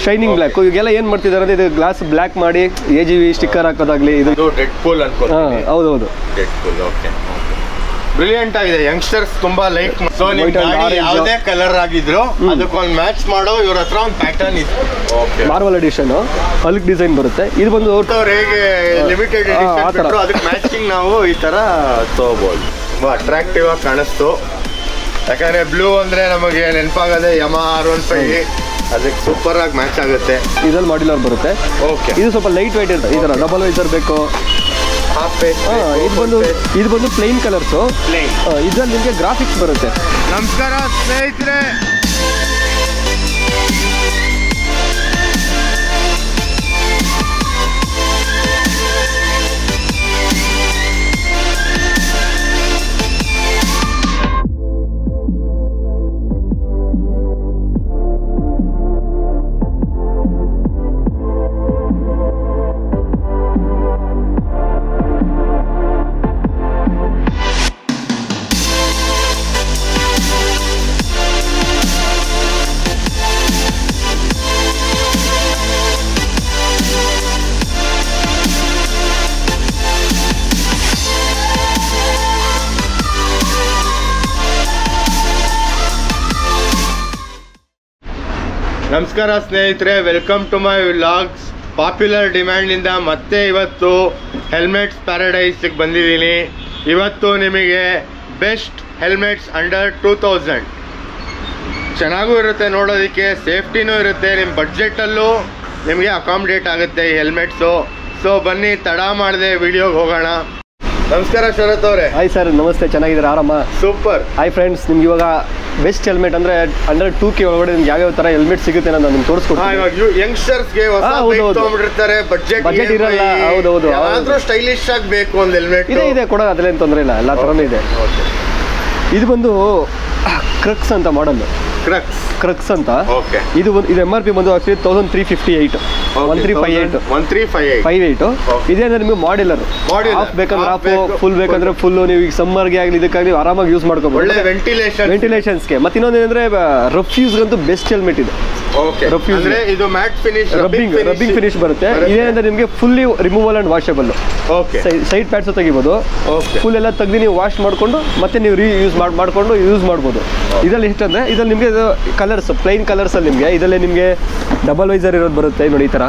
Shining black ಈಗೆಲ್ಲ ಏನು ಮಾಡ್ತಿದ್ದಾರೆ ಅಂದ್ರೆ ಇದು ಗ್ಲಾಸ್ ಬ್ಲ್ಯಾಕ್ ಮಾಡಿ ಎ ಜಿ ವಿ ಸ್ಟಿಕ್ಕರ್ ಹಾಕೋದಾಗ್ಲಿ ಇದು ಇದು ಡೆಡ್ ಪೂಲ್ ಹಾಂ ಅನ್ಕೋತೀನಿ ಹೌದೌದು ಡೆಡ್ ಪೂಲ್ ಓಕೆ ಬ್ರಿಲಿಯಂಟ್ ಆಗಿದೆ ಯಂಗ್ಸ್ಟರ್ಸ್ ತುಂಬಾ ಲೈಕ್ ಸೊ ನಿಮ್ White and ಗಾಡಿ orange. ಯಾವುದೇ ಕಲರ್ ಆಗಿದ್ರು ಅದಕ್ಕೊಂದು ಮ್ಯಾಚ್ ಮಾಡೋ ಇವ್ರ ಹತ್ರ ಒಂದು ಪ್ಯಾಟರ್ನ್ ಇದೆ okay Marvel edition Hulk design ಬರುತ್ತೆ ಇದು ಬಂದು ಅವ್ರು ಹೇಗೆ ಲಿಮಿಟೆಡ್ ಹಾ, ಆ ಎಡಿಷನ್ ಥರ. ಬಿಟ್ಟರು ಅದಕ್ಕೆ ಮ್ಯಾಚಿಂಗ್ ನಾವು ಈ ತರ ತಗೋಬಹುದು ತುಂಬಾ ಅಟ್ರಾಕ್ಟಿವ್ ಆಗಿ ಕಾಣಿಸ್ತು ಯಾಕಂದ್ರೆ ಬ್ಲೂ ಅಂದ್ರೆ ನಮಗೆ ನೆನಪಾಗದೆ ಯಮ ಆರ್ ಒನ್ ಫೈವ್ ಅದಕ್ಕೆ ಸೂಪರ್ ಆಗಿ ಮ್ಯಾಚ್ ಆಗುತ್ತೆ ಇದ್ರಲ್ಲಿ ಮಾಡಿಲರ್ ಬರುತ್ತೆ ಓಕೆ ಇದು ಸ್ವಲ್ಪ ಲೈಟ್ ವೈಟ್ ಇರುತ್ತೆ ಈ ಥರ ಡಬಲ್ ವೈಸರ್ ಬೇಕು ಹಾಫ್ ಫೇಸ್ ಹಾಂ ಇದು ಬಂದು ಇದು ಬಂದು ಪ್ಲೈನ್ ಕಲರ್ಸು ಪ್ಲೇನ್ ಇದ್ರಲ್ಲಿ ನಿಮಗೆ ಗ್ರಾಫಿಕ್ಸ್ ಬರುತ್ತೆ ನಮಸ್ಕಾರ ಸ್ನೇಹಿತರೆ ನಮಸ್ಕಾರ ಸ್ನೇಹಿತರೆ welcome to my vlogs popular ಡಿಮ್ಯಾಂಡ್ನಿಂದ ಮತ್ತೆ ಇವತ್ತು ಹೆಲ್ಮೆಟ್ಸ್ ಪ್ಯಾರಡೈಸಿಗೆ ಬಂದಿದ್ದೀನಿ ಇವತ್ತು ನಿಮಗೆ best helmets under two thousand ಚೆನ್ನಾಗೂ ಇರುತ್ತೆ ನೋಡೋದಕ್ಕೆ ಸೇಫ್ಟಿನೂ ಇರುತ್ತೆ ನಿಮ್ಮ ಬಡ್ಜೆಟಲ್ಲೂ ನಿಮಗೆ ಅಕಾಮಿಡೇಟ್ ಆಗುತ್ತೆ ಈ ಹೆಲ್ಮೆಟ್ಸು ಸೊ ಬನ್ನಿ ತಡ ಮಾಡದೆ ವಿಡಿಯೋಗೆ ಹೋಗೋಣ ನಮಸ್ಕಾರ ಶರತ್ ಅವರೇ ಹಾಯ್ ಸರ್ ನಮಸ್ತೆ ಚೆನ್ನಾಗಿದ್ದೀರಾ ಆರಾಮ ಸೂಪರ್ ಹಾಯ್ ಫ್ರೆಂಡ್ಸ್ ನಿಮ್ಗೆ ಇವಾಗ ಬೆಸ್ಟ್ ಹೆಲ್ಮೆಟ್ ಅಂದರೆ ಅಂಡರ್ ಟೂ ಕೆ ಒಳಗಡೆ ನಿಮ್ಗೆ ಯಾವ್ಯಾವ ಥರ ಹೆಲ್ಮೆಟ್ ಸಿಗುತ್ತೆ ಅನ್ನೋದು ನಾನು ನಿಮ್ಗೆ ಹಾ ತೋರಿಸ್ಕೊಡ್ತೀನಿ ಇವಾಗ ಯಂಗ್ಸ್ಟರ್ಸ್ಗೆ ಹೊಸ ಹಾ, ಹೌದು, ಬೈಕ್ ಹೌದು. ತಗೊಂಡ್ಬಿಟ್ಟಿರ್ತಾರೆ ಬಡ್ಜೆಟ್ Budget ಇರಲ್ಲ, ಹೌದು, ಹೌದು, ಯಾವ್ದಾದ್ರೂ ಹೌದು. ಸ್ಟೈಲಿಶ್ ಆಗಿ ಬೇಕು ಒಂದು ಹೆಲ್ಮೆಟ್ ಇದೆ ಇದೆ ಕೊಡೋ ಅದ್ರೇನು ತೊಂದರೆ ಇಲ್ಲ ಎಲ್ಲ ಥರನೂ ಇದೆ ಇದು ಬಂದು ಕ್ರಕ್ಸ್ ಅಂತ ಮಾಡಲ್ ಕ್ರಕ್ಸ್ ಕ್ರಕ್ಸ್ ಅಂತ ಓಕೆ ಇದು ಒಂದು ಇದು ಎಮ್ ಆರ್ ಪಿ ಬಂದು actually thousand three fifty eight one three five eight one three five eight five eight Okay. ಇದೇ ಅಂದ್ರೆ ನಿಮಗೆ ಮಾಡಿಲ್ಲರ್ Modular. ಹಾಫ್ ಬೇಕಂದ್ರೆ Half ಹಾಫು ಬೇಕು, ಫುಲ್ ಬೇಕಂದ್ರೆ ಫುಲ್ಲು ನೀವು ಈಗ ಸಮ್ಮರ್ಗೆ ಆಗಲಿ ಇದಕ್ಕಾಗಲಿ ಆರಾಮಾಗಿ ಯೂಸ್ ಒಳ್ಳೆ ಮಾಡ್ಕೋಬಹುದು ವೆಂಟಿಲೇಷನ್ ವೆಂಟಿಲೇಷನ್ಸ್ಗೆ ಮತ್ತೆ ಇನ್ನೊಂದು ಏನಂದ್ರೆ ರಫ್ ಯೂಸ್ಗಂತೂ ಬೆಸ್ಟ್ ಹೆಲ್ಮೆಟ್ ಇದು ಓಕೆ rough use. ಅಂದ್ರೆ ಇದು matte finish rubbing rubbing finish ಬರುತ್ತೆ ಇದೇನಂದ್ರೆ ನಿಮಗೆ fully removal and washable okay side pads ತೆಗಿಬೋದು ಓಕೆ ಫುಲ್ ಎಲ್ಲ ತೆಗ್ದು ನೀವು ವಾಶ್ ಮಾಡಿಕೊಂಡು ಮತ್ತೆ ನೀವು ರೀ ಯೂಸ್ ಮಾಡಿ ಮಾಡಿಕೊಂಡು ಯೂಸ್ ಮಾಡ್ಬೋದು ಇದರಲ್ಲಿ ಎಷ್ಟಂದ್ರೆ ಇದ್ರಲ್ಲಿ ನಿಮಗೆ ಕಲರ್ಸ್ ಪ್ಲೈನ್ ಕಲರ್ಸಲ್ಲಿ ನಿಮಗೆ ಇದರಲ್ಲಿ ನಿಮಗೆ ಡಬಲ್ ವೈಸರ್ ಇರೋದು ಬರುತ್ತೆ ನೋಡಿ ಈ ಥರ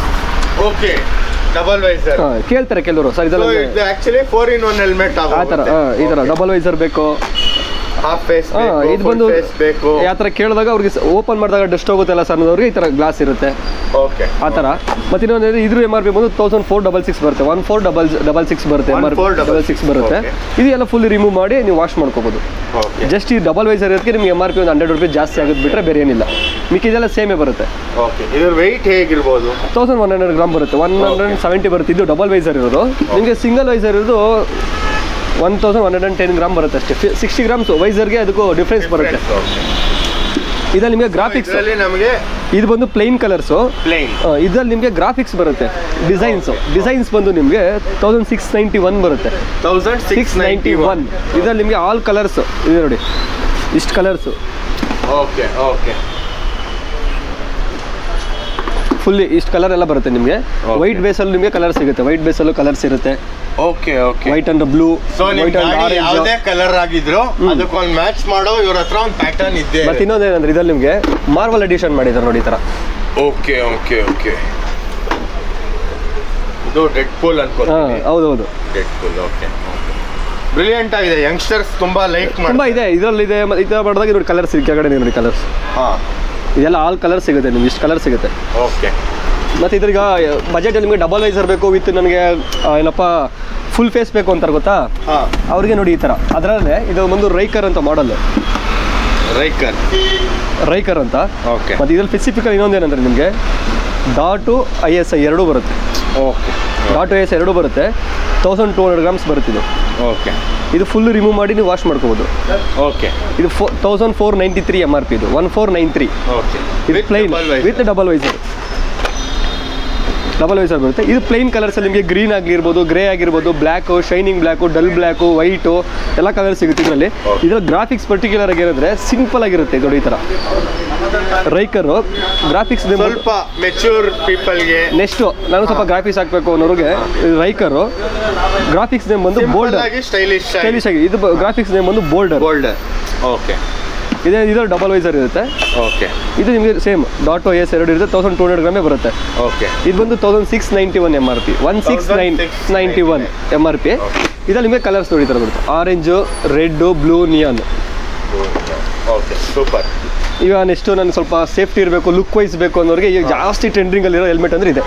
ಓಕೆ ಡಬಲ್ ವೈಸರ್ ಹಾ, ಕೇಳ್ತಾರೆ ಕೆಲವರು ಸರ್ ಇದೆಲ್ಲ ಇದು actually four in one helmet ಆ ಥರ ಹಾ, ಈ ಥರ ಡಬಲ್ ವೈಸರ್ ಬೇಕು ಹಾಫ್ ಫೇಸ್ ಹಾ, ಬೇಕು ಇದು ಫುಲ್ ಬಂದು ಫೇಸ್ ಬೇಕು ಯಾವ ಥರ ಕೇಳಿದಾಗ ಅವ್ರಿಗೆ ಓಪನ್ ಮಾಡಿದಾಗ ಡಸ್ಟ್ ಹೋಗುತ್ತಲ್ಲ ಸರ್ ಅನ್ನೋರಿಗೆ ಈ ಥರ ಗ್ಲಾಸ್ ಇರುತ್ತೆ ಓಕೆ ಆ ಥರ ಮತ್ತೆ ಇನ್ನೊಂದು ಏನಂದ್ರೆ ಇದ್ರ ಎಮ್ ಆರ್ ಪಿ ಬಂದು ತೌಸಂಡ್ ಫೋರ್ ಡಬಲ್ ಸಿಕ್ಸ್ ಬರುತ್ತೆ one four double double six ಬರುತ್ತೆ ಎಮ್ ಆರ್ 1466 ಡಬಲ್ ಸಿಕ್ಸ್ ಬರುತ್ತೆ Okay. ಇದು ಎಲ್ಲ ಫುಲ್ ರಿಮೂವ್ ಮಾಡಿ ನೀವು ವಾಶ್ ಮಾಡ್ಕೋಬೋದು ಓಕೆ ಜಸ್ಟ್ ಈ ಡಬಲ್ ವೈಸರ್ ಇರೋದಕ್ಕೆ ನಿಮ್ಗೆ ಎಮ್ ಆರ್ ಪಿ ಒಂದು ಹಂಡ್ರೆಡ್ ರುಪೀಸ್ ಜಾಸ್ತಿ ಆಗೋದು ಬಿಟ್ಟರೆ ಬೇರೆ ಏನಿಲ್ಲ ಮಿಕ್ಕಿದೆಲ್ಲ ಸೇಮೇ ಬರುತ್ತೆ ಓಕೆ ಇದ್ರ ವೆಯ್ಟ್ ಹೇಗಿರ್ಬೋದು ತೌಸಂಡ್ ಒನ್ ಹಂಡ್ರೆಡ್ ಗ್ರಾಮ್ ಬರುತ್ತೆ ಒನ್ ಹಂಡ್ರೆಡ್ ಸೆವೆಂಟಿ ಬರುತ್ತೆ ಇದು ಡಬಲ್ ವೈಸರ್ ಇರೋದು ನಿಮಗೆ ಸಿಂಗಲ್ ವೈಸರ್ ಇರೋದು one thousand one hundred ten gram ಬರುತ್ತೆ ಅಷ್ಟೇ ಸಿಕ್ಸ್ಟಿ ಗ್ರಾಮ್ಸ್ ವೈಸರ್ಗೆ ಅದಕ್ಕೂ ಡಿಫ್ರೆನ್ಸ್ ಬರುತ್ತೆ ಇದ್ರಲ್ಲಿ ನಿಮಗೆ ಗ್ರಾಫಿಕ್ಸ್ ಇದರಲ್ಲಿ ನಮಗೆ ಇದು ಬಂದು ಪ್ಲೈನ್ ಕಲರ್ಸು ಪ್ಲೇನ್ ಇದ್ರಲ್ಲಿ ನಿಮಗೆ ಗ್ರಾಫಿಕ್ಸ್ ಬರುತ್ತೆ ಡಿಸೈನ್ಸ್ ಡಿಸೈನ್ಸ್ ಬಂದು ನಿಮಗೆ ತೌಸಂಡ್ ಸಿಕ್ಸ್ ನೈಂಟಿ ಒನ್ ಬರುತ್ತೆ ತೌಸಂಡ್ ಸಿಕ್ಸ್ ನೈಂಟಿ ಒನ್ ಇದ್ರಲ್ಲಿ ನಿಮಗೆ ಆಲ್ ಕಲರ್ಸ್ ಇದೆ ನೋಡಿ ಇಷ್ಟು ಕಲರ್ಸು ಓಕೆ ಓಕೆ ಫುಲ್ಲಿ ಇಷ್ಟು ಕಲರ್ ಎಲ್ಲ ಬರುತ್ತೆ ನಿಮಗೆ Okay. ವೈಟ್ ಬೇಸಲ್ಲಿ ನಿಮಗೆ ಕಲರ್ ಸಿಗುತ್ತೆ ವೈಟ್ ಬೇಸಲ್ಲೂ ಕಲರ್ಸ್ ಇರುತ್ತೆ okay okay white and blue so ನಿಮ್ ವೈಟ್ ಅಂಡ್ ಗಾಡಿ ಯಾವುದೇ ಆರೆಂಜ್ ಕಲರ್ ಆಗಿದ್ರು ಅದಕ್ಕೊಂದು ಮ್ಯಾಚ್ ಮಾಡೋ ಇವ್ರ ಹತ್ರ ಒಂದು ಪ್ಯಾಟರ್ನ್ ಇದ್ದೇ ಮತ್ತೆ ಇನ್ನೊಂದು ಏನಂದ್ರೆ ಇದ್ರಲ್ಲಿ ನಿಮಗೆ ಮಾರ್ವಲ್ ಎಡಿಷನ್ ಮಾಡಿದ್ದಾರೆ ನೋಡಿ ಈ ಥರ ಓಕೆ ಓಕೆ ಓಕೆ ಇದು ಡೆಡ್ ಪೂಲ್ ಹಾಂ ಅನ್ಕೋತೀನಿ ಹೌದೌದು ಡೆಡ್ ಪೂಲ್ ಓಕೆ ಬ್ರಿಲಿಯಂಟ್ ಆಗಿದೆ ಯಂಗ್ಸ್ಟರ್ಸ್ ತುಂಬಾ ಲೈಕ್ ತುಂಬ ಮಾಡಿ ಇದೆ ಇದರಲ್ಲಿ ಇದೆ ಮತ್ತೆ ಈ ಥರ ಮಾಡಿದಾಗ ನೋಡಿ ಕಲರ್ಸ್ ಕೆಳಗಡೆ ನೋಡಿ ಕಲರ್ಸ್ ಹಾ ಇದೆಲ್ಲ ಆಲ್ ಕಲರ್ ಸಿಗುತ್ತೆ ನಿಮ್ಗೆ ಇಷ್ಟು ಕಲರ್ ಸಿಗುತ್ತೆ ಓಕೆ ಮತ್ತು ಇದ್ರೀಗ ಬಜೆಟ್ ನಿಮಗೆ ಡಬಲ್ ವೈಸರ್ ಬೇಕು ವಿತ್ ನನಗೆ ಆ, ಏನಪ್ಪ ಫುಲ್ ಫೇಸ್ ಬೇಕು ಅಂತಾರೆ ಗೊತ್ತಾ ಹಾ ಅವ್ರಿಗೆ ನೋಡಿ ಈ ಥರ ಅದರಲ್ಲೇ ಇದು ಒಂದು ರೈಕರ್ ಅಂತ ಮಾಡಲ್ ರೈಕರ್ ರೈಕರ್ ಅಂತ ಓಕೆ ಮತ್ತು ಇದ್ರಲ್ಲಿ ಸ್ಪೆಸಿಫಿಕಲ್ ಇನ್ನೊಂದು ಏನಂದರೆ ನಿಮಗೆ ಡಾಟು ಐ ಎಸ್ ಐ ಎರಡೂ ಬರುತ್ತೆ ಓಕೆ ಡಾಟು ಐ ಎಸ್ ಎರಡೂ ಬರುತ್ತೆ ತೌಸಂಡ್ ಟೂ ಹಂಡ್ರೆಡ್ ಗ್ರಾಮ್ಸ್ ಬರುತ್ತೆ ಇದು ಓಕೆ ಇದು ಫುಲ್ ರಿಮೂವ್ ಮಾಡಿ ನೀವು ವಾಶ್ ಮಾಡ್ಕೋಬೋದು ಓಕೆ ಇದು four thousand four ninety three M R P ಇದು one four nine three okay ಇದು plain with double visor double visor ಬರುತ್ತೆ ಇದು ಪ್ಲೈನ್ ಕಲರ್ಸಲ್ಲಿ ನಿಮಗೆ ಗ್ರೀನ್ ಆಗಿರ್ಬೋದು ಗ್ರೇ ಆಗಿರ್ಬೋದು black shining black dull black white ಎಲ್ಲ ಕಲರ್ ಸಿಗುತ್ತೆ ಇದರಲ್ಲಿ Okay. ಇದರಲ್ಲಿ ಗ್ರಾಫಿಕ್ಸ್ ಪರ್ಟಿಕ್ಯುಲರ್ ಆಗಿರೋದ್ರೆ ಸಿಂಪಲ್ ಆಗಿರುತ್ತೆ ನೋಡಿ ಈ ಥರ ರೈಕರು ಗ್ರಾಫಿಕ್ಸ್ ಸ್ವಲ್ಪ ಮೆಚೂರ್ ಪೀಪಲ್ಗೆ ನೆಕ್ಸ್ಟು ನಾನು ಸ್ವಲ್ಪ ಗ್ರಾಫಿಕ್ಸ್ ಹಾಕಬೇಕು ಅನ್ನೋರಿಗೆ ರೈಕರು ಗ್ರಾಫಿಕ್ಸ್ ನೇಮ್ ಬಂದು ಬೋಲ್ಡರ್ ಆಗಿ ಸ್ಟೈಲಿಶ್ ಸ್ಟೈಲಿಶ್ ಆಗಿ ಇದು ಗ್ರಾಫಿಕ್ಸ್ ನೇಮ್ ಬಂದು ಬೋಲ್ಡರ್ ಗೋಲ್ಡ್ ಓಕೆ ಇದೇ ಇದು ಡಬಲ್ ವೈಸರ್ ಇರುತ್ತೆ ಓಕೆ ಇದು ನಿಮಗೆ ಸೇಮ್ ಡಾಟೋ ಎಸ್ ಎರಡು ಇರುತ್ತೆ ತೌಸಂಡ್ ಟೂ ಹಂಡ್ರೆಡ್ ಗ್ರಾಮೇ ಬರುತ್ತೆ ಓಕೆ ಇದು ಬಂದು thousand six ninety one M R P one six nine ninety one M R P ಇದ್ರಲ್ಲಿ ನಿಮಗೆ ಕಲರ್ಸ್ ನೋಡಿ ಈ ಥರ ಬರುತ್ತೆ orange red blue neon okay super ಈಗ ನೆಕ್ಸ್ಟು ನನಗೆ ಸ್ವಲ್ಪ ಸೇಫ್ಟಿ ಇರಬೇಕು ಲುಕ್ ವೈಸ್ ಬೇಕು ಅನ್ನೋರಿಗೆ ಈಗ ಜಾಸ್ತಿ ಟ್ರೆಂಡಿಂಗಲ್ಲಿರೋ ಹೆಲ್ಮೆಟ್ ಅಂದ್ರೆ ಇದೆ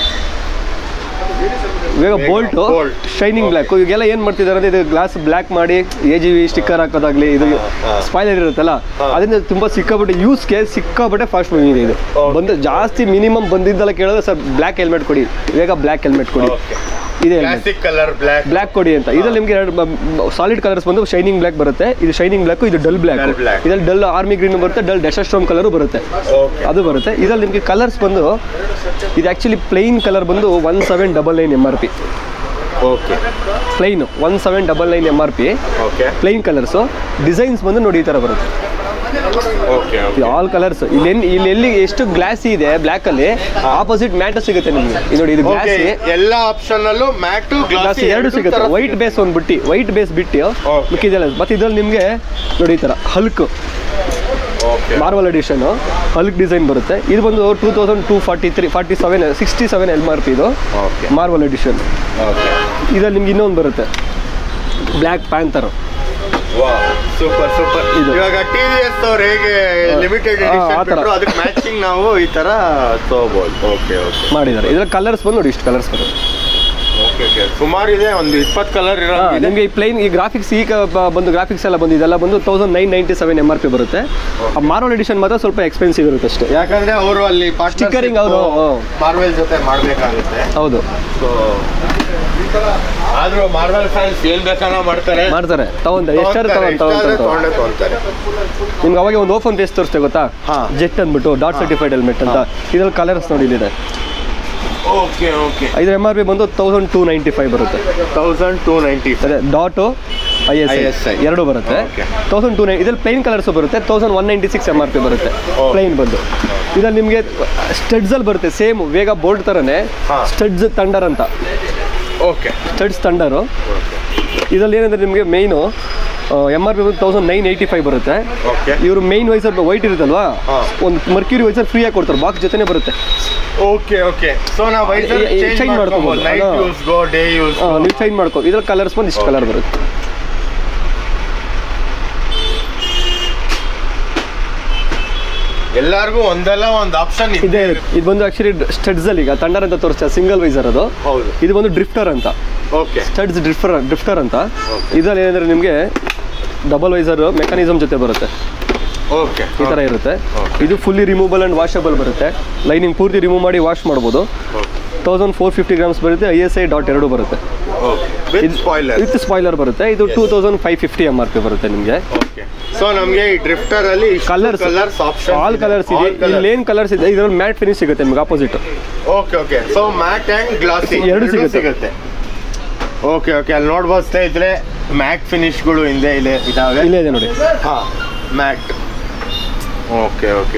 ಇವಾಗ ಬೇಗ ಬೋಲ್ಟು Bolt. ಶೈನಿಂಗ್ ಬ್ಲ್ಯಾಕ್ ಈಗೆಲ್ಲ ಏನು ಮಾಡ್ತಿದ್ದಾರೆ ಅಂದ್ರೆ ಇದು ಗ್ಲಾಸ್ ಬ್ಲ್ಯಾಕ್ ಮಾಡಿ ಎ ಜಿ ವಿ ಸ್ಟಿಕ್ಕರ್ ಹಾಕೋದಾಗ್ಲಿ ಇದು ಹಾ. ಸ್ಪಾಯ್ಲರ್ ಇರುತ್ತಲ್ಲ ಹಾ. ಅದರಿಂದ ತುಂಬಾ ಸಿಕ್ಕಾಪಟ್ಟೆ ಯೂಸ್ಗೆ ಸಿಕ್ಕಾಪಟ್ಟೆ ಫಾಸ್ಟ್ ಮೂವಿಂಗ್ ಇದೆ ಇದು Okay. ಬಂದು ಜಾಸ್ತಿ ಮಿನಿಮಮ್ ಬಂದಿದ್ದೆಲ್ಲ ಕೇಳಿದ್ರೆ ಸರ್ ಬ್ಲ್ಯಾಕ್ ಹೆಲ್ಮೆಟ್ ಕೊಡಿ ಇವಾಗ ಬ್ಲ್ಯಾಕ್ ಹೆಲ್ಮೆಟ್ ಕೊಡಿ ಓಕೆ ಇದೆ helmet classic colour black black ಕೊಡಿ ಅಂತ ಇದ್ರಲ್ಲಿ ನಿಮಗೆ ಎರಡು ಸಾಲಿಡ್ ಕಲರ್ಸ್ ಬಂದು ಶೈನಿಂಗ್ ಬ್ಲ್ಯಾಕ್ ಬರುತ್ತೆ ಇದು ಶೈನಿಂಗ್ ಬ್ಲ್ಯಾಕ್ ಇದು ಡಲ್ ಬ್ಲ್ಯಾಕ್ Dull black. ಇದ್ರಲ್ಲಿ ಡಲ್ ಆರ್ಮಿ ಗ್ರೀನ್ ಬರುತ್ತೆ ಡಲ್ ಡೆಶಸ್ಟ್ರೋಮ್ ಕಲರು ಬರುತ್ತೆ ಓಕೆ ಅದು ಬರುತ್ತೆ ಇದ್ರಲ್ಲಿ ನಿಮಗೆ ಕಲರ್ಸ್ ಬಂದು ಇದು ಆ್ಯಕ್ಚುಲಿ ಪ್ಲೈನ್ ಕಲರ್ ಬಂದು one seven double nine M R P okay plain one seven double nine M R P okay plain colours designs ಬಂದು ನೋಡಿ ಈ ಥರ ಬರುತ್ತೆ ಓಕೆ ಇದು ಆಲ್ ಕಲರ್ಸ್ ಇಲ್ಲಿ ಇಲ್ಲಿ ಎಲ್ಲಿ ಎಷ್ಟು ಗ್ಲಾಸಿ ಇದೆ ಬ್ಲ್ಯಾಕ್ ಅಲ್ಲಿ ಆಪೋಸಿಟ್ ಮ್ಯಾಟ್ ಸಿಗುತ್ತೆ ನಿಮಗೆ ಇದು ನೋಡಿ ಇದು ಓಕೆ ಗ್ಲಾಸಿ ಎಲ್ಲ ಆಪ್ಷನ್ ಅಲ್ಲೂ ಮ್ಯಾಟು ಗ್ಲಾಸ್ ಗ್ಲಾಸಿ ಎರಡು ಸಿಗುತ್ತೆ ವೈಟ್ ಬೇಸ್ ಒಂದು ಬಿಟ್ಟು ವೈಟ್ ಬೇಸ್ ಬಿಟ್ಟು Okay. ಮಿಕ್ಕಿದೆಲ್ಲ ಮತ್ತೆ ಇದ್ರಲ್ಲಿ ನಿಮಗೆ ನೋಡಿ ಈ ಥರ Hulk okay Marvel edition Hulk design ಬರುತ್ತೆ ಇದು ಬಂದು two thousand two forty three forty seven sixty seven L R P ಇದು ಓಕೆ ಮಾರ್ವಲ್ ಎಡಿಷನ್ ಓಕೆ ಇದ್ರಲ್ಲಿ ನಿಮ್ಗೆ ಇನ್ನೊಂದು ಬರುತ್ತೆ ಬ್ಲ್ಯಾಕ್ ಪ್ಯಾಂಥರ್ ಸೂಪರ್ ಸೂಪರ್ ಇದು. ಇವಾಗ ಟಿ ವಿ ಎಸ್ ಅವ್ರು ಹೇಗೆ ಲಿಮಿಟೆಡ್ ಹಾ, ಆ ಎಡಿಷನ್ ಥರ. ಬಿಟ್ಟರು ಅದಕ್ಕೆ ಮ್ಯಾಚಿಂಗ್ ನಾವು ಈ ತರ ತಗೋಬಹುದು ಓಕೆ ಓಕೆ ಮಾಡಿದ್ದಾರೆ ಇದ್ರಲ್ಲಿ ಕಲರ್ಸ್ ಬಂದು ನೋಡಿ ಇಷ್ಟು ಕಲರ್ಸ್ ಬರುತ್ತೆ ಓಕೆ ಓಕೆ ಸುಮಾರು ಇದೆ ಒಂದು ಇಪ್ಪತ್ತು ಕಲರ್ ಇರೋ ಹಾ, ನಿಮಗೆ ಈ ಪ್ಲೈನ್ ಈ ಗ್ರಾಫಿಕ್ಸ್ ಈಗ ಬ- ಬಂದು ಗ್ರಾಫಿಕ್ಸ್ ಎಲ್ಲ ಬಂದು ಇದೆಲ್ಲ ಬಂದು thousand nine ninety seven M R P ಬರುತ್ತೆ ಆ ಮಾರ್ವಲ್ ಎಡಿಷನ್ ಮಾತ್ರ ಸ್ವಲ್ಪ ಎಕ್ಸ್ಪೆನ್ಸಿವ್ ಇರುತ್ತೆ ಅಷ್ಟೇ ಯಾಕಂದ್ರೆ ಅವರು ಅಲ್ಲಿ Stickering ಅವ್ರು, ಹಾ. ಮಾರ್ವೆಲ್ ಜೊತೆ ಮಾಡ್ಬೇಕಾಗುತ್ತೆ ಹೌದು ಸೊ ಆದ್ರೂ ಮಾರ್ವೆಲ್ ಫ್ಯಾನ್ಸ್ ಏನ್ ಬೇಕಾನ ಮಾಡ್ತಾರೆ ಮಾಡ್ತಾರೆ ತಗೊಂತಾರೆ ಎಷ್ಟಾರು ತಗೊಂತಾರೆ, ತಗೊಂಡ್ ಎಷ್ಟಾದ್ರೂ ತಗೊಂತಾರೆ ತಗೊಂಡೇ ತಗೊಂತಾರೆ ನಿಮ್ಗೆ ಅವಾಗ ಒಂದು ಓಪನ್ ಫೇಸ್ ತೋರಿಸ್ತೇ ಗೊತ್ತಾ ಹಾ. ಜೆಟ್ ಅಂದ್ಬಿಟ್ಟು ಡಾಟ್ ಸರ್ಟಿಫೈಡ್ ಹೆಲ್ಮೆಟ್ ಅಂತ ಇದ್ರಲ್ಲಿ ಕಲರ್ಸ್ ನೋಡಿ ಇಲ್ಲಿದೆ ಓಕೆ ಓಕೆ ಇದ್ರ ಎಮ್ ಆರ್ ಪಿ ಬಂದು ತೌಸಂಡ್ ಟೂ ನೈಂಟಿ ಫೈವ್ ಬರುತ್ತೆ ತೌಸಂಡ್ ಟೂ ನೈಂಟಿ ಅದೇ ಡಾಟು ಐ ಎಸ್ ISI. ಎರಡು ಬರುತ್ತೆ Okay. ತೌಸಂಡ್ ಟೂ ನೈನ್ ಇದ್ರಲ್ಲಿ ಪ್ಲೈನ್ ಕಲರ್ಸ್ ಬರುತ್ತೆ thousand one ninety six M R P ಬರುತ್ತೆ Oh. ಪ್ಲೈನ್ ಬಂದು ಇದ್ರಲ್ಲಿ ನಿಮಗೆ ಸ್ಟಡ್ಸಲ್ಲಿ ಬರುತ್ತೆ ಸೇಮ್ ವೇಗ ಬೋಲ್ಟ್ ಥರನೇ ಹಾ. ಸ್ಟಡ್ಸ್ ತಂಡರ್ ಅಂತ ಓಕೆ ಸ್ಟಡ್ಸ್ ತಂಡರು ಇದರಲ್ಲಿ ಏನಂದ್ರೆ ನಿಮಗೆ ಮೈನು ಎಮ್ ಆರ್ ಪಿ ಬಂದು ತೌಸಂಡ್ ನೈನ್ ಏಯ್ಟಿ ಫೈವ್ ಬರುತ್ತೆ ಓಕೆ ಇವರು ಮೈನ್ ವೈಸರ್ ವೈಟ್ ಇರುತ್ತಲ್ವಾ ಹಾ. ಒಂದು ಮರ್ಕ್ಯೂರಿ ವೈಸರ್ ಫ್ರೀಯಾಗಿ ಕೊಡ್ತಾರೆ ಬಾಕ್ಸ್ ಜೊತೆನೇ ಬರುತ್ತೆ ಓಕೆ ಓಕೆ ಸೊ ನಾವು ವೈಸರ್ ಈ- ಈ ಚೇಂಜ್ change ಮಾಡ್ಕೊಬೋದು ಮಾಡ್ಕೊಬೋದು. ನೈಟ್ ಅದು- ಯೂಸ್ ಗೋ ಡೇ ಯೂಸ್ ಆ, ನೀವು ಚೇಂಜ್ ಮಾಡ್ಕೊ ಇದ್ರಲ್ಲಿ ಕಲರ್ಸ್ ಬಂದು ಇಷ್ಟು ಕಲರ್ ಬರುತ್ತೆ ಎಲ್ಲಾರ್ಗೂ ಒಂದಲ್ಲ ಒಂದು ಆಪ್ಷನ್ ಇದೆ ಇದೇ ಇದು ಬಂದು ಆಕ್ಚುಲಿ ಸ್ಟಡ್ಸ್ ಅಲ್ಲಿ ಈಗ ತಂಡರ್ ಅಂತ ತೋರಿಸ್ತಾರೆ ಸಿಂಗಲ್ ವೈಸರ್ ಅದು ಹೌದು ಇದು ಬಂದು ಡ್ರಿಫ್ಟರ್ ಅಂತ ಓಕೆ ಸ್ಟಡ್ಸ್ ಡ್ರಿಫ್ಟರ್ ಡ್ರಿಫ್ಟರ್ ಅಂತ Okay. ಇದ್ರಲ್ಲಿ ಏನಂದ್ರೆ ನಿಮಗೆ ಡಬಲ್ ವೈಸರ್ ಮೆಕಾನಿಸಮ್ ಜೊತೆ ಬರುತ್ತೆ ಓಕೆ ಈ ಥರ ಇರುತ್ತೆ Okay. ಇದು ಫುಲ್ಲಿ ರಿಮೂವಬಲ್ ಆ್ಯಂಡ್ ವಾಷಬಲ್ ಬರುತ್ತೆ ಲೈನಿಂಗ್ ಪೂರ್ತಿ ರಿಮೂವ್ ಮಾಡಿ ವಾಶ್ ಮಾಡ್ಬೋದು ತೌಸಂಡ್ ಫೋರ್ ಫಿಫ್ಟಿ ಗ್ರಾಮ್ಸ್ ಬರುತ್ತೆ ಐ ಎಸ್ ಐ ಡಾಟ್ ಎರಡು ಬರುತ್ತೆ ವಿತ್ ಸ್ಪಾಯ್ಲರ್ ವಿತ್ ಸ್ಪಾಯ್ಲರ್ ಬರುತ್ತೆ ಇದು two thousand five fifty M R P ಬರುತ್ತೆ ನಿಮಗೆ ಓಕೆ ಸೊ ನಮಗೆ ಈ ಡ್ರಿಫ್ಟರ್ ಅಲ್ಲಿ colours colours option all colours ಇದೆ ಇಲ್ಲಿ ಏನು ಕಲರ್ಸ್ ಇದೆ ಇದರಲ್ಲಿ ಮ್ಯಾಟ್ ಫಿನಿಶ್ ಸಿಗುತ್ತೆ ನಿಮ್ಗೆ opposite okay okay so matte and glossy ಎರಡು ಸಿಗುತ್ತೆ. ಸಿಗುತ್ತೆ ಓಕೆ ಓಕೆ ಅಲ್ಲಿ ನೋಡ್ಬೋದು ಸ್ನೇಹಿತರೆ ಮ್ಯಾಟ್ ಫಿನಿಶ್ಗಳು ಹಿಂದೆ ಇದೆ ಇದಾವೆ ಇಲ್ಲೇ ಇದೆ ನೋಡಿ ಹಾ ಮ್ಯಾಟ್ ಓಕೆ ಓಕೆ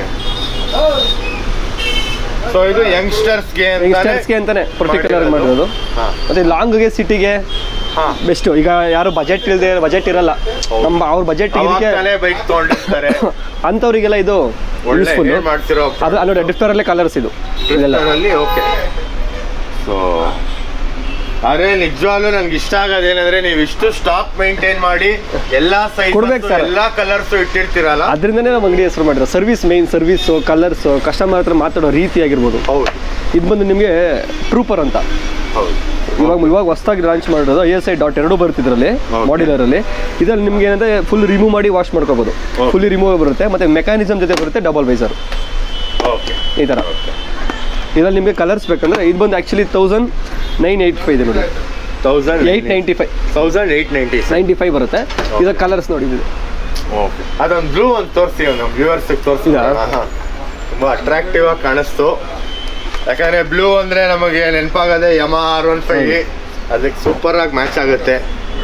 ಸೊ ಇದು ಯಂಗ್ಸ್ಟರ್ಸ್ಗೆ ಯಂಗ್ಸ್ಟರ್ಸ್ಗೆ ಅಂತಾನೆ ಪರ್ಟಿಕ್ಯುಲರ್ ಮಾಡಿರೋದು ಹಾ ಮತ್ತೆ ಲಾಂಗ್ಗೆ ಸಿಟಿಗೆ ಹಾ ಬೆಸ್ಟ್ ಈಗ ಯಾರು ಬಜೆಟ್ ಇಲ್ಲದೆ ಬಜೆಟ್ ಇರಲ್ಲ ನಮ್ಮ ಅವ್ರ ಬಜೆಟ್ ಇದಕ್ಕೆ ಅವಾಗ್ತಾನೆ ಬೈಕ್ ತಗೊಂಡಿರ್ತಾರೆ ಅಂಥವ್ರಿಗೆಲ್ಲ ಇದು ಒಳ್ಳೆ ಯೂಸ್ಫುಲ್ ಏನ್ ಮಾಡ್ತಿರೋ ಅದು ನೋಡಿ ಡಿಫ್ಟರಲ್ಲೇ ಕಲರ್ಸ್ ಇದು ಇದೆಲ್ಲ ಅಲ್ಲಿ ಓಕೆ ಸೊ ಆದ್ರೆ ನಿಜವಾಗ್ಲೂ ನನ್ಗೆ ಇಷ್ಟ ಆಗೋದೇನಂದ್ರೆ ನೀವು ಇಷ್ಟು ಸ್ಟಾಕ್ ಮೇಂಟೈನ್ ಮಾಡಿ ಎಲ್ಲಾ ಸೈಜ್ ಕೊಡ್ಬೇಕು sir. ಎಲ್ಲಾ ಕಲರ್ಸ್ ಇಟ್ಟಿರ್ತೀರಲ್ಲ ಅದರಿಂದನೇ ನಮ್ಮ ಅಂಗಡಿ ಹೆಸರು ಮಾಡಿರೋ service main service colours customer ಹತ್ರ ಮಾತಾಡೋ ರೀತಿ ಆಗಿರ್ಬೋದು ಹೌದು ಇದು ಬಂದು ನಿಮಗೆ ಟ್ರೂಪರ್ ಅಂತ ಹೌದು ಇವಾಗ ಇವಾಗ ಹೊಸದಾಗಿ ಲಾಂಚ್ ಮಾಡಿರೋದು ಐ ಎಸ್ ಐ ಡಾಟ್ ಎರಡು ಬರ್ತಿದ್ರಲ್ಲಿ Okay. ಮಾಡಿಲರಲ್ಲಿ ಇದರಲ್ಲಿ ನಿಮ್ಗೆ ಏನಂದ್ರೆ ಫುಲ್ ರಿಮೂವ್ ಮಾಡಿ ವಾಶ್ ಮಾಡ್ಕೋಬೋದು Okay. ಫುಲ್ಲಿ ರಿಮೂವ್ ಬರುತ್ತೆ ಮತ್ತೆ ಮೆಕ್ಯಾನಿಸಮ್ ಜೊತೆ ಬರುತ್ತೆ ಡಬಲ್ ವೈಸರ್ ಓಕೆ ಈ ಥರ ಇದರಲ್ಲಿ ನಿಮಗೆ ಕಲರ್ಸ್ ಬೇಕಂದ್ರೆ ಇದು ಬಂದು actually thousand nine eight five ಇದೆ ನೋಡಿ thousand eight ninety five thousand eight ninety ninety five ಬರುತ್ತೆ ಇದರ ಕಲರ್ಸ್ ನೋಡಿ ಇದು ಓಕೆ ಅದೊಂದು ಬ್ಲೂ ಒಂದು ತೋರಿಸಿ ನಮ್ಮ ವ್ಯೂವರ್ಸ್ ತೋರಿಸಿ ಇದಾ? ತುಂಬಾ ಅಟ್ರಾಕ್ಟಿವ್ ಆಗಿ ಕಾಣಿಸ್ತು ಯಾಕಂದ್ರೆ ಬ್ಲೂ ಅಂದ್ರೆ ನಮಗೆ ನೆನಪಾಗದೆ ಯಮ ಆರ್ ಒನ್ ಫೈವ್ ಅದಕ್ಕೆ ಸೂಪರ್ ಆಗಿ ಮ್ಯಾಚ್ ಆಗುತ್ತೆ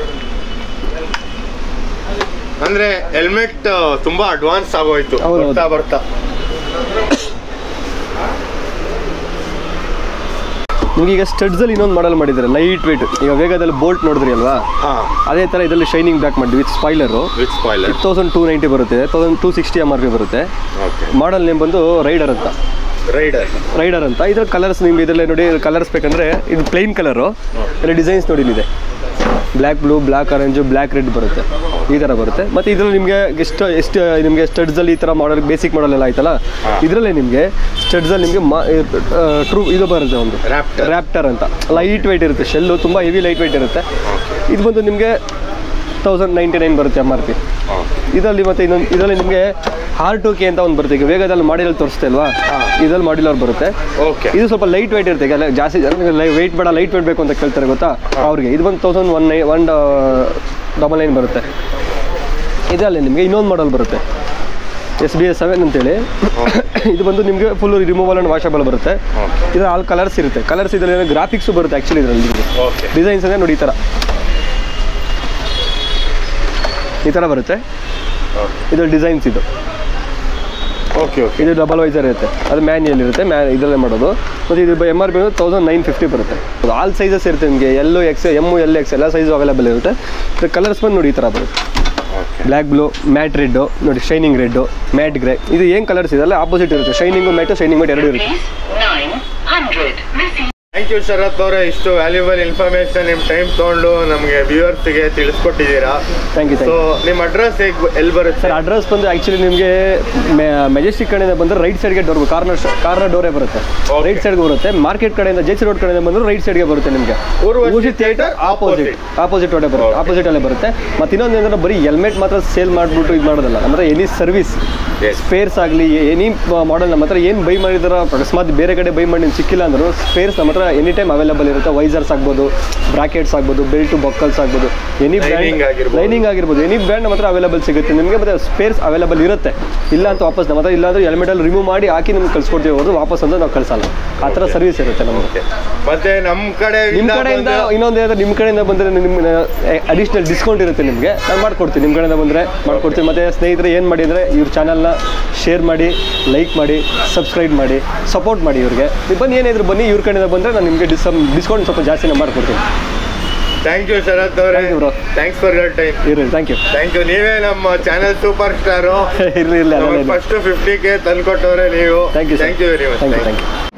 ಅಂದ್ರೆ ಹೆಲ್ಮೆಟ್ ತುಂಬಾ ಅಡ್ವಾನ್ಸ್ ಆಗೋಯ್ತು ಹೌದು, ಬರ್ತಾ ಬರ್ತಾ ನಿಮ್ಗೆ ಈಗ ಸ್ಟಡ್ಸಲ್ಲಿ ಇನ್ನೊಂದು ಮಾಡಲ್ ಮಾಡಿದ್ದಾರೆ ಲೈಟ್ ವೇಟ್ ಈಗ ವೇಗದಲ್ಲಿ ಬೋಲ್ಟ್ ನೋಡಿದ್ರಿ ಅಲ್ವಾ ಹಾ ಅದೇ ಥರ ಇದರಲ್ಲಿ ಶೈನಿಂಗ್ ಬ್ಯಾಕ್ ಮಾಡಿ with spoiler with spoiler thousand two ninety ಬರುತ್ತೆ thousand two sixty M R P ಬರುತ್ತೆ ಓಕೆ ಮಾಡಲ್ ನೇಮ್ ಬಂದು ರೈಡರ್ ಅಂತ ರೈಡರ್ ರೈಡರ್ ಅಂತ ಇದ್ರ ಕಲರ್ಸ್ ನಿಮ್ಗೆ ಇದರಲ್ಲೇ ನೋಡಿ ಕಲರ್ಸ್ ಬೇಕಂದ್ರೆ ಇದು ಪ್ಲೈನ್ ಕಲರು ಇದರ ಡಿಸೈನ್ಸ್ ನೋಡಿ ಇಲ್ಲಿದೆ black blue black orange black red ಬರುತ್ತೆ ಈ ಥರ ಬರುತ್ತೆ ಮತ್ತು ಇದರಲ್ಲಿ ನಿಮಗೆ ಎಷ್ಟು ಎಷ್ಟು ನಿಮಗೆ ಸ್ಟಡ್ಸಲ್ಲಿ ಈ ಥರ ಮಾಡಲ್ ಬೇಸಿಕ್ ಮಾಡಲ್ ಎಲ್ಲ ಆಯ್ತಲ್ಲ ಹಾ. ಇದರಲ್ಲೇ ನಿಮಗೆ ಸ್ಟಡ್ಸಲ್ಲಿ ನಿಮಗೆ ಮಾ ಟ್ರೂ ಇದು ಬರುತ್ತೆ ಒಂದು Raptor. ರ್ಯಾಪ್ಟರ್ ಅಂತ ಲೈಟ್ ವೆಯ್ಟ್ ಇರುತ್ತೆ ಶೆಲ್ಲು ತುಂಬ ಹೆವಿ ಲೈಟ್ ವೆಯ್ಟ್ ಇರುತ್ತೆ ಇದು ಬಂದು ನಿಮಗೆ ತೌಸಂಡ್ ನೈಂಟಿ ನೈನ್ ಬರುತ್ತೆ ಎಮ್ ಆರ್ ಪಿ ಇದರಲ್ಲಿ ಮತ್ತೆ ಇನ್ನೊಂದು ಇದರಲ್ಲಿ ನಿಮಗೆ ಆರ್ ಟು ಕೆ ಅಂತ ಒಂದು ಬರುತ್ತೆ ಈಗ ವೇಗದಲ್ಲಿ ಮಾಡಿರಲ್ಲಿ ತೋರಿಸ್ತೆ ಅಲ್ವಾ ಹಾ. ಇದರಲ್ಲಿ ಮಾಡಿಲವ್ರು ಬರುತ್ತೆ ಓಕೆ ಇದು ಸ್ವಲ್ಪ ಲೈಟ್ ವೆಯ್ಟ್ ಇರುತ್ತೆ ಈಗ ಎಲ್ಲ ಜಾಸ್ತಿ ಜನ ವೆಯ್ಟ್ ಬೇಡ ಲೈಟ್ ವೆಯ್ಟ್ ಬೇಕು ಅಂತ ಕೇಳ್ತಾರೆ ಗೊತ್ತಾ ಅವ್ರಿಗೆ ಇದು ಬಂದು thousand one nine one double nine ಬರುತ್ತೆ ಇದರಲ್ಲಿ ನಿಮಗೆ ಇನ್ನೊಂದು ಮಾಡಲ್ ಬರುತ್ತೆ ಎಸ್ ಬಿ ಎಸ್ ಸೆವೆನ್ ಅಂತೇಳಿ ಇದು ಬಂದು ನಿಮಗೆ ಫುಲ್ ರಿಮೂವಲ್ ಆ್ಯಂಡ್ ವಾಷಬಲ್ ಬರುತ್ತೆ Okay. ಇದರ ಆಲ್ ಕಲರ್ಸ್ ಇರುತ್ತೆ ಕಲರ್ಸ್ ಇದರಲ್ಲಿ ಗ್ರಾಫಿಕ್ಸು ಬರುತ್ತೆ ಆ್ಯಕ್ಚುಲಿ ಇದರಲ್ಲಿ ನಿಮಗೆ ಓಕೆ ಡಿಸೈನ್ಸ್ ಅಂದರೆ ನೋಡಿ ಈ ಥರ ಈ ಥರ ಬರುತ್ತೆ ಇದು ಡಿಸೈನ್ಸ್ ಇದು ಓಕೆ ಓಕೆ ಇದು ಡಬಲ್ ವೈಸರ್ ಇರುತ್ತೆ ಅದು ಮ್ಯಾನ್ಯಲ್ ಇರುತ್ತೆ ಮ್ಯಾ ಇದರಲ್ಲೇ ಮಾಡೋದು ಮತ್ತು ಇದು M R P thousand nine fifty ಬರುತ್ತೆ ಆಲ್ ಸೈಜಸ್ ಇರುತ್ತೆ ನಿಮಗೆ L X M L X ಎಲ್ಲ ಸೈಜು ಅವೈಲೇಬಲ್ ಇರುತ್ತೆ ಇದು ಕಲರ್ಸ್ ಬಂದು ನೋಡಿ ಈ ಥರ ಬರುತ್ತೆ okay black blue matte red ನೋಡಿ ಶೈನಿಂಗ್ ರೆಡ್ಡು ಮ್ಯಾಟ್ ಗ್ರೇ ಇದು ಏನು ಕಲರ್ಸ್ ಇದೆಲ್ಲ ಆಪೋಸಿಟ್ ಇರುತ್ತೆ ಶೈನಿಂಗು ಮ್ಯಾಟು ಶೈನಿಂಗ್ ಮ್ಯಾಟ್ ಎರಡು ಇರುತ್ತೆ Rupees 900. Receive. Thank you Sharath ಅವರೇ ಇಷ್ಟು ವ್ಯಾಲ್ಯೂಬಲ್ ಇನ್ಫಾರ್ಮೇಶನ್ ನಿಮ್ಮ ಟೈಮ್ ತೊಗೊಂಡು ನಮಗೆ ವ್ಯೂವರ್ಸ್ಗೆ ತಿಳಿಸ್ಕೊಟ್ಟಿದ್ದೀರಾ thank you so thank you ನಿಮ್ಮ ಅಡ್ರೆಸ್ ಹೇಗೆ ಎಲ್ಲಿ ಬರುತ್ತೆ ಸರ್ ಅಡ್ರೆಸ್ ಬಂದು ಆ್ಯಕ್ಚುಲಿ ನಿಮಗೆ ಮೆಜೆಸ್ಟಿಕ್ ಕಡೆಯಿಂದ ಬಂದರೆ ರೈಟ್ ಸೈಡ್ಗೆ ಡೋರ್ ಕಾರ್ನರ್ ಕಾರ್ನರ್ ಡೋರೇ ಬರುತ್ತೆ Okay. ರೈಟ್ ಸೈಡ್ಗೆ ಬರುತ್ತೆ ಮಾರ್ಕೆಟ್ ಕಡೆಯಿಂದ ಜೆ ಸಿ ರೋಡ್ ಕಡೆಯಿಂದ ಬಂದರೂ ರೈಟ್ ಸೈಡ್ಗೆ ಬರುತ್ತೆ ನಿಮಗೆ Urvashi Urvashi theatre opposite opposite ಒಡೆ ಬರುತ್ತೆ Okay. ಆಪೋಸಿಟ್ ಅಲ್ಲೇ ಬರುತ್ತೆ ಮತ್ತು ಇನ್ನೊಂದು ಏನಂದ್ರೆ ಬರೀ ಹೆಲ್ಮೆಟ್ ಮಾತ್ರ ಸೇಲ್ ಮಾಡಿಬಿಟ್ಟು ಇದು ಮಾಡೋದಲ್ಲ ಅಂದರೆ ಎನಿ ಸರ್ವಿಸ್ Yes. ಸ್ಪೇರ್ಸ್ ಆಗಲಿ ಎನಿ ಮಾಡಲ್ ನಮ್ಮ ಹತ್ರ ಏನು ಬೈ ಮಾಡಿದಾರೋ ಅಕಸ್ಮಾತ್ ಬೇರೆ ಕಡೆ ಬೈ ಮಾಡಿ ನಿಮ್ಗೆ ಸಿಕ್ಕಿಲ್ಲ ಅಂದರೂ ಸ್ಪೇರ್ಸ್ ನಮ್ಮ ಹತ್ರ ಎನಿ ಟೈಮ್ ಅವೈಲೇಬಲ್ ಇರುತ್ತೆ ವೈಸರ್ಸ್ ಆಗ್ಬೋದು ಬ್ರಾಕೆಟ್ಸ್ ಆಗ್ಬೋದು ಬೆಲ್ಟು ಬಕ್ಕಲ್ಸ್ ಆಗ್ಬೋದು ಎನಿ Lining ಬ್ರ್ಯಾಂಡ್ ಆಗಿರ್ಬೋದು. ಲೈನಿಂಗ್ ಆಗಿರ್ಬೋದು ಎನಿ ಬ್ರ್ಯಾಂಡ್ ನಮ್ಮ ಹತ್ರ ಅವೈಲೇಬಲ್ ಸಿಗುತ್ತೆ ನಿಮಗೆ ಮತ್ತೆ ಸ್ಪೇರ್ಸ್ ಅವೈಲೇಬಲ್ ಇರುತ್ತೆ ಇಲ್ಲ ಅಂತ ವಾಪಸ್ ನಮ್ಮ ಹತ್ರ ಇಲ್ಲಾಂದ್ರೆ ಹೆಲ್ಮೆಟಲ್ಲಿ ರಿಮೂವ್ ಮಾಡಿ ಹಾಕಿ ನಿಮ್ಗೆ ಕಳ್ಸ್ಕೊಡ್ತೀವಿ ಹೊರತು ವಾಪಸ್ ಅಂತ ನಾವು ಕಳ್ಸಲ್ಲ ಆ ಥರ ಸರ್ವಿಸ್ ಇರುತ್ತೆ ನಮಗೆ ಮತ್ತೆ ನಮ್ಮ ಕಡೆ ನಿಮ್ಮ ಕಡೆಯಿಂದ ಇನ್ನೊಂದು ಏನಂದ್ರೆ ನಿಮ್ಮ ಕಡೆಯಿಂದ ಬಂದರೆ ನಿಮ್ಮ ಅಡಿಷ್ನಲ್ ಡಿಸ್ಕೌಂಟ್ ಇರುತ್ತೆ ನಿಮಗೆ ನಾನು ಮಾಡ್ಕೊಡ್ತೀನಿ ನಿಮ್ಮ ಕಡೆಯಿಂದ ಬಂದರೆ ಮಾಡ್ಕೊಡ್ತೀನಿ ಮತ್ತು ಸ್ನೇಹಿತರೆ ಏನು ಮಾಡಿ ಅಂದರೆ ಇವ್ರ ಚಾನಲ್ನ ಶೇರ್ ಮಾಡಿ ಲೈಕ್ ಮಾಡಿ ಸಬ್ಸ್ಕ್ರೈಬ್ ಮಾಡಿ ಸಪೋರ್ಟ್ ಮಾಡಿ ಇವ್ರಿಗೆ ನೀವು ಬನ್ನಿ ಏನಿದ್ರು ಬನ್ನಿ ಇವ್ರ ಕಡೆಯಿಂದ ಬಂದರೆ ನಾನು ನಿಮಗೆ ಡಿಸ್ ಡಿಸ್ಕೌಂಟ್ ಸ್ವಲ್ಪ ಜಾಸ್ತಿನೇ ಮಾಡ್ಕೊಡ್ತೀನಿ ಥ್ಯಾಂಕ್ ಯು ಶರತ್ ಅವರೇ Thank you, bro. Thanks for your time ಇರ್ರಿ ಥ್ಯಾಂಕ್ ಯು ಥ್ಯಾಂಕ್ ಯು ನೀವೇ ನಮ್ಮ ಚಾನೆಲ್ ಸೂಪರ್ ಸ್ಟಾರು ಇರಲಿ ಇಲ್ಲ ಫಸ್ಟ್ ಫಿಫ್ಟಿ ಕೆ ತಂದ್ಕೊಟ್ಟವ್ರೆ ನೀವು thank you thank you very much thank you thank you